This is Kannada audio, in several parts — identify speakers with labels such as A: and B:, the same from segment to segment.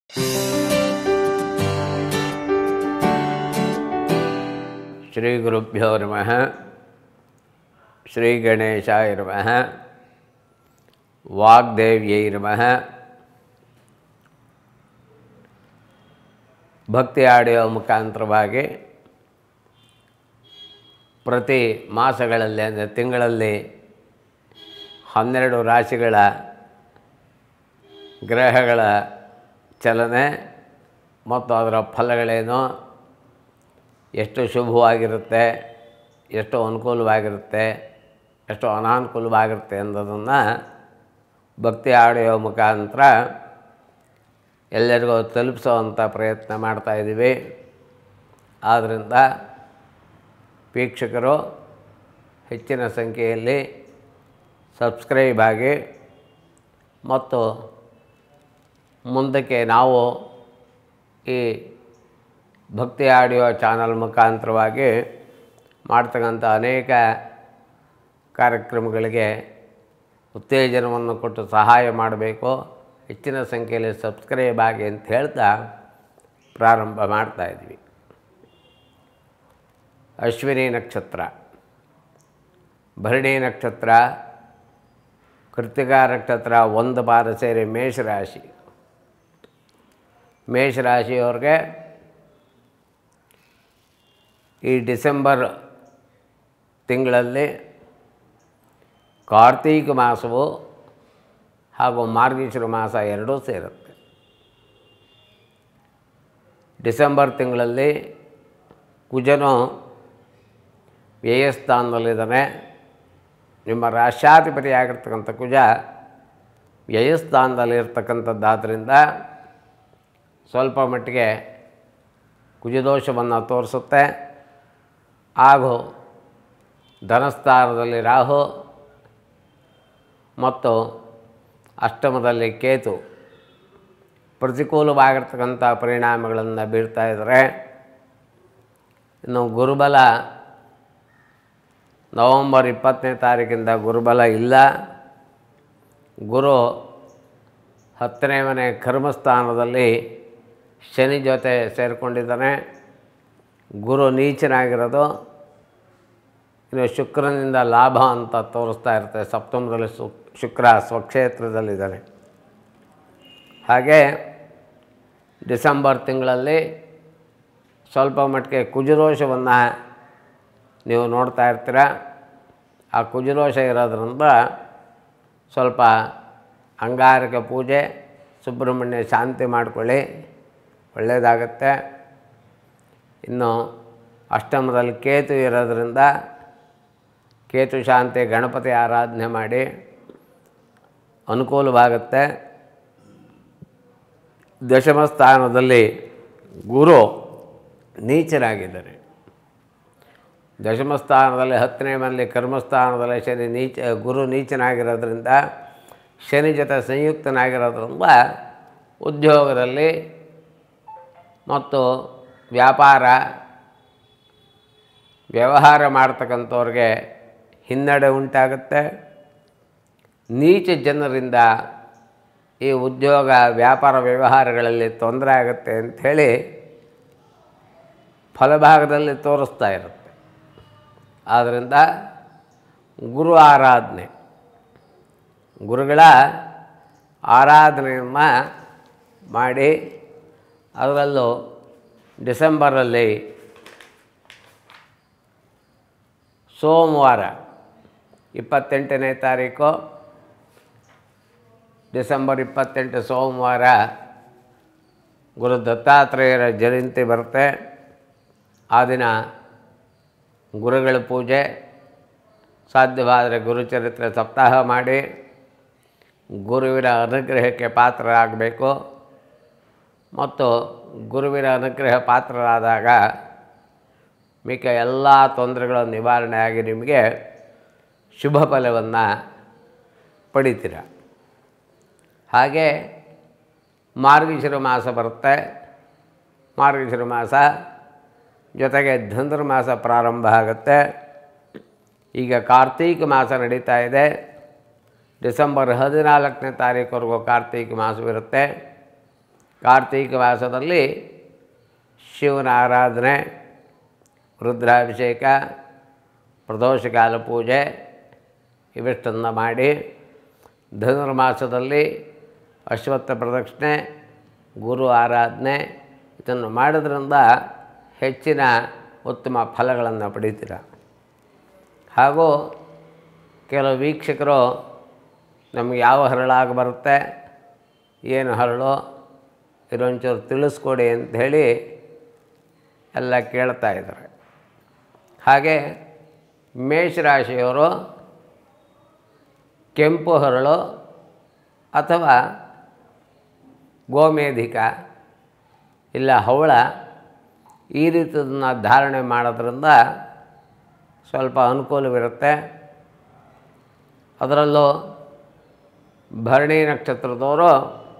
A: ಶ್ರೀ ಗುರುಭ್ಯೋ ನಮಃ ಶ್ರೀ ಗಣೇಶಾಯ ನಮಃ ವಾಗ್ದೇವ್ಯೈ ನಮಃ ಭಕ್ತಿ ಆಡಿಯೋ ಮುಖಾಂತರವಾಗಿ ಪ್ರತಿ ಮಾಸಗಳಲ್ಲಿ ಅಂದರೆ ತಿಂಗಳಲ್ಲಿ ಹನ್ನೆರಡು ರಾಶಿಗಳ ಗ್ರಹಗಳ ಚಲನೆ ಮತ್ತು ಅದರ ಫಲಗಳೇನು ಎಷ್ಟು ಶುಭವಾಗಿರುತ್ತೆ ಎಷ್ಟು ಅನುಕೂಲವಾಗಿರುತ್ತೆ ಎಷ್ಟು ಅನಾನುಕೂಲವಾಗಿರುತ್ತೆ ಅನ್ನೋದನ್ನು ಭಕ್ತಿ ಆಡಿಯೋ ಮುಖಾಂತರ ಎಲ್ಲರಿಗೂ ತಲುಪಿಸೋವಂಥ ಪ್ರಯತ್ನ ಮಾಡ್ತಾಯಿದ್ದೀವಿ ಆದ್ದರಿಂದ ವೀಕ್ಷಕರು ಹೆಚ್ಚಿನ ಸಂಖ್ಯೆಯಲ್ಲಿ ಸಬ್ಸ್ಕ್ರೈಬ್ ಆಗಿ ಮತ್ತು ಮುಂದಕ್ಕೆ ನಾವು ಈ ಭಕ್ತಿ ಆಡಿಯೋ ಚಾನಲ್ ಮುಖಾಂತರವಾಗಿ ಮಾಡ್ತಕ್ಕಂಥ ಅನೇಕ ಕಾರ್ಯಕ್ರಮಗಳಿಗೆ ಉತ್ತೇಜನವನ್ನು ಕೊಟ್ಟು ಸಹಾಯ ಮಾಡಬೇಕು ಹೆಚ್ಚಿನ ಸಂಖ್ಯೆಯಲ್ಲಿ ಸಬ್ಸ್ಕ್ರೈಬ್ ಆಗಿ ಅಂತ ಹೇಳ್ತಾ ಪ್ರಾರಂಭ ಮಾಡ್ತಾಯಿದ್ವಿ ಅಶ್ವಿನಿ ನಕ್ಷತ್ರ ಭರಣಿ ನಕ್ಷತ್ರ ಕೃತಿಕಾ ನಕ್ಷತ್ರ ಒಂದು ಪಾದ ಸೇರಿ ಮೇಷರಾಶಿ ಮೇಷರಾಶಿಯವ್ರಿಗೆ ಈ ಡಿಸೆಂಬರ್ ತಿಂಗಳಲ್ಲಿ ಕಾರ್ತೀಕ ಮಾಸವು ಹಾಗೂ ಮಾರ್ಗಶಿರ ಮಾಸ ಎರಡೂ ಸೇರುತ್ತೆ ಡಿಸೆಂಬರ್ ತಿಂಗಳಲ್ಲಿ ಕುಜನು ವ್ಯಯಸ್ಥಾನದಲ್ಲಿದ್ದಾನೆ ನಿಮ್ಮ ರಾಷ್ಟ್ರಾಧಿಪತಿಯಾಗಿರ್ತಕ್ಕಂಥ ಕುಜ ವ್ಯಯಸ್ಥಾನದಲ್ಲಿರ್ತಕ್ಕಂಥದ್ದಾದ್ದರಿಂದ ಸ್ವಲ್ಪ ಮಟ್ಟಿಗೆ ಕುಜದೋಷವನ್ನು ತೋರಿಸುತ್ತೆ ಹಾಗೂ ಧನಸ್ಥಾನದಲ್ಲಿ ರಾಹು ಮತ್ತು ಅಷ್ಟಮದಲ್ಲಿ ಕೇತು ಪ್ರತಿಕೂಲವಾಗಿರ್ತಕ್ಕಂಥ ಪರಿಣಾಮಗಳನ್ನು ಬೀರ್ತಾ ಇದ್ದಾರೆ ಇನ್ನು ಗುರುಬಲ ನವಂಬರ್ ಇಪ್ಪತ್ತನೇ ತಾರೀಕಿಂದ ಗುರುಬಲ ಇಲ್ಲ ಗುರು ಹತ್ತನೇ ಮನೆ ಕರ್ಮಸ್ಥಾನದಲ್ಲಿ ಶನಿ ಜೊತೆ ಸೇರಿಕೊಂಡಿದ್ದಾನೆ ಗುರು ನೀಚನಾಗಿರೋದು ಇನ್ನು ಶುಕ್ರನಿಂದ ಲಾಭ ಅಂತ ತೋರಿಸ್ತಾ ಇರುತ್ತೆ ಸಪ್ತಮದಲ್ಲಿ ಸು ಶುಕ್ರ ಸ್ವಕ್ಷೇತ್ರದಲ್ಲಿದ್ದಾನೆ ಹಾಗೆ ಡಿಸೆಂಬರ್ ತಿಂಗಳಲ್ಲಿ ಸ್ವಲ್ಪ ಮಟ್ಟಿಗೆ ಕುಜದೋಷವನ್ನು ನೀವು ನೋಡ್ತಾ ಇರ್ತೀರ ಆ ಕುಜದೋಷ ಇರೋದ್ರಿಂದ ಸ್ವಲ್ಪ ಅಂಗಾರಕ ಪೂಜೆ ಸುಬ್ರಹ್ಮಣ್ಯ ಶಾಂತಿ ಮಾಡಿಕೊಳ್ಳಿ ಒಳ್ಳೆಯದಾಗತ್ತೆ ಇನ್ನು ಅಷ್ಟಮದಲ್ಲಿ ಕೇತು ಇರೋದ್ರಿಂದ ಕೇತು ಶಾಂತಿ ಗಣಪತಿ ಆರಾಧನೆ ಮಾಡಿ ಅನುಕೂಲವಾಗುತ್ತೆ ದಶಮ ಸ್ಥಾನದಲ್ಲಿ ಗುರು ನೀಚರಾಗಿದ್ದಾರೆ ದಶಮ ಸ್ಥಾನದಲ್ಲಿ ಹತ್ತನೇ ಮನೆಯಲ್ಲಿ ಕರ್ಮಸ್ಥಾನದಲ್ಲಿ ಶನಿ ನೀಚ ಗುರು ನೀಚನಾಗಿರೋದ್ರಿಂದ ಶನಿ ಜೊತೆ ಸಂಯುಕ್ತನಾಗಿರೋದ್ರಿಂದ ಉದ್ಯೋಗದಲ್ಲಿ ಮತ್ತು ವ್ಯಾಪಾರ ವ್ಯವಹಾರ ಮಾಡ್ತಕ್ಕಂಥವ್ರಿಗೆ ಹಿನ್ನಡೆ ಉಂಟಾಗುತ್ತೆ ನೀಚ ಜನರಿಂದ ಈ ಉದ್ಯೋಗ ವ್ಯಾಪಾರ ವ್ಯವಹಾರಗಳಲ್ಲಿ ತೊಂದರೆ ಆಗುತ್ತೆ ಅಂಥೇಳಿ ಫಲಭಾಗದಲ್ಲಿ ತೋರಿಸ್ತಾ ಇರುತ್ತೆ ಆದ್ದರಿಂದ ಗುರು ಆರಾಧನೆ ಗುರುಗಳ ಆರಾಧನೆಯನ್ನು ಮಾಡಿ ಅದರಲ್ಲೂ ಡಿಸೆಂಬರಲ್ಲಿ ಸೋಮವಾರ ಇಪ್ಪತ್ತೆಂಟನೇ ತಾರೀಕು ಡಿಸೆಂಬರ್ ಇಪ್ಪತ್ತೆಂಟು ಸೋಮವಾರ ಗುರು ದತ್ತಾತ್ರೇಯರ ಜಯಂತಿ ಬರುತ್ತೆ ಆ ದಿನ ಗುರುಗಳ ಪೂಜೆ ಸಾಧ್ಯವಾದರೆ ಗುರುಚರಿತ್ರೆ ಸಪ್ತಾಹ ಮಾಡಿ ಗುರುವಿನ ಅನುಗ್ರಹಕ್ಕೆ ಪಾತ್ರರಾಗಬೇಕು ಮತ್ತು ಗುರುವಿನ ಅನುಗ್ರಹ ಪಾತ್ರರಾದಾಗ ಮಿಕ್ಕ ಎಲ್ಲ ತೊಂದರೆಗಳ ನಿವಾರಣೆಯಾಗಿ ನಿಮಗೆ ಶುಭ ಫಲವನ್ನು ಪಡಿತೀರ ಹಾಗೆ ಮಾರ್ಗಶಿರ ಮಾಸ ಬರುತ್ತೆ ಮಾರ್ಗಶಿರ ಮಾಸ ಜೊತೆಗೆ ಧನುರ್ಮಾಸ ಪ್ರಾರಂಭ ಆಗುತ್ತೆ ಈಗ ಕಾರ್ತೀಕ ಮಾಸ ನಡೀತಾ ಇದೆ ಡಿಸೆಂಬರ್ ಹದಿನಾಲ್ಕನೇ ತಾರೀಕುವರೆಗೂ ಕಾರ್ತೀಕ ಮಾಸವಿರುತ್ತೆ ಕಾರ್ತೀಕ ಮಾಸದಲ್ಲಿ ಶಿವನ ಆರಾಧನೆ ರುದ್ರಾಭಿಷೇಕ ಪ್ರದೋಷಕಾಲ ಪೂಜೆ ಇವಿಷ್ಟನ್ನು ಮಾಡಿ ಧನುರ್ಮಾಸದಲ್ಲಿ ಅಶ್ವತ್ಥ ಪ್ರದಕ್ಷಿಣೆ ಗುರು ಆರಾಧನೆ ಇದನ್ನು ಮಾಡೋದ್ರಿಂದ ಹೆಚ್ಚಿನ ಉತ್ತಮ ಫಲಗಳನ್ನು ಪಡಿತೀರ ಹಾಗೂ ಕೆಲವು ವೀಕ್ಷಕರು ನಮಗೆ ಯಾವ ಹರಳಾಗ ಬರುತ್ತೆ ಏನು ಹರಳು ಇದೊಂಚೂರು ತಿಳಿಸ್ಕೊಡಿ ಅಂಥೇಳಿ ಎಲ್ಲ ಕೇಳ್ತಾ ಇದ್ದಾರೆ ಹಾಗೆ ಮೇಷರಾಶಿಯವರು ಕೆಂಪು ಹರಳು ಅಥವಾ ಗೋಮೇಧಿಕ ಇಲ್ಲ ಹವಳ ಈ ರೀತಿಯದನ್ನ ಧಾರಣೆ ಮಾಡೋದ್ರಿಂದ ಸ್ವಲ್ಪ ಅನುಕೂಲವಿರುತ್ತೆ ಅದರಲ್ಲೂ ಭರಣಿ ನಕ್ಷತ್ರದವರು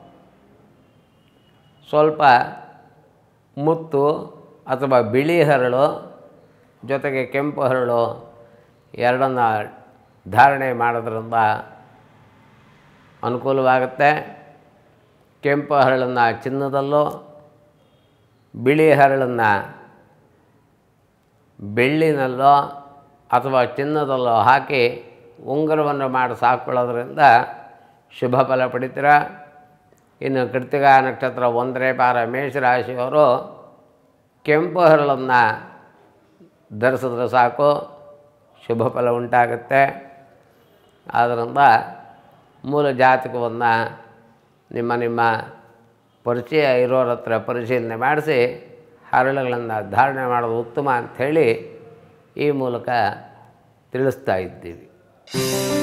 A: ಸ್ವಲ್ಪ ಮುತ್ತು ಅಥವಾ ಬಿಳಿ ಹರಳು ಜೊತೆಗೆ ಕೆಂಪು ಹರಳು ಎರಡನ್ನು ಧಾರಣೆ ಮಾಡೋದ್ರಿಂದ ಅನುಕೂಲವಾಗುತ್ತೆ ಕೆಂಪು ಹರಳನ್ನು ಚಿನ್ನದಲ್ಲೋ ಬಿಳಿ ಹರಳನ್ನು ಬೆಳ್ಳಿನಲ್ಲೋ ಅಥವಾ ಚಿನ್ನದಲ್ಲೋ ಹಾಕಿ ಉಂಗುರವನ್ನು ಮಾಡಿ ಸಾಕೊಳ್ಳೋದ್ರಿಂದ ಶುಭ ಫಲ ಪಡಿತೀರ ಇನ್ನು ಕೃತಿಕ ನಕ್ಷತ್ರ ಒಂದನೇ ಪಾರ ಮೇಷರಾಶಿಯವರು ಕೆಂಪು ಹರಳನ್ನು ಧರಿಸಿದ್ರೆ ಸಾಕು ಶುಭ ಫಲ ಉಂಟಾಗುತ್ತೆ ಆದ್ದರಿಂದ ಮೂಲ ಜಾತಕವನ್ನು ನಿಮ್ಮ ನಿಮ್ಮ ಪರಿಚಯ ಇರೋರ ಹತ್ರ ಪರಿಶೀಲನೆ ಮಾಡಿಸಿ ಹರಳುಗಳನ್ನು ಧಾರಣೆ ಮಾಡೋದು ಉತ್ತಮ ಅಂಥೇಳಿ ಈ ಮೂಲಕ ತಿಳಿಸ್ತಾ ಇದ್ದೀವಿ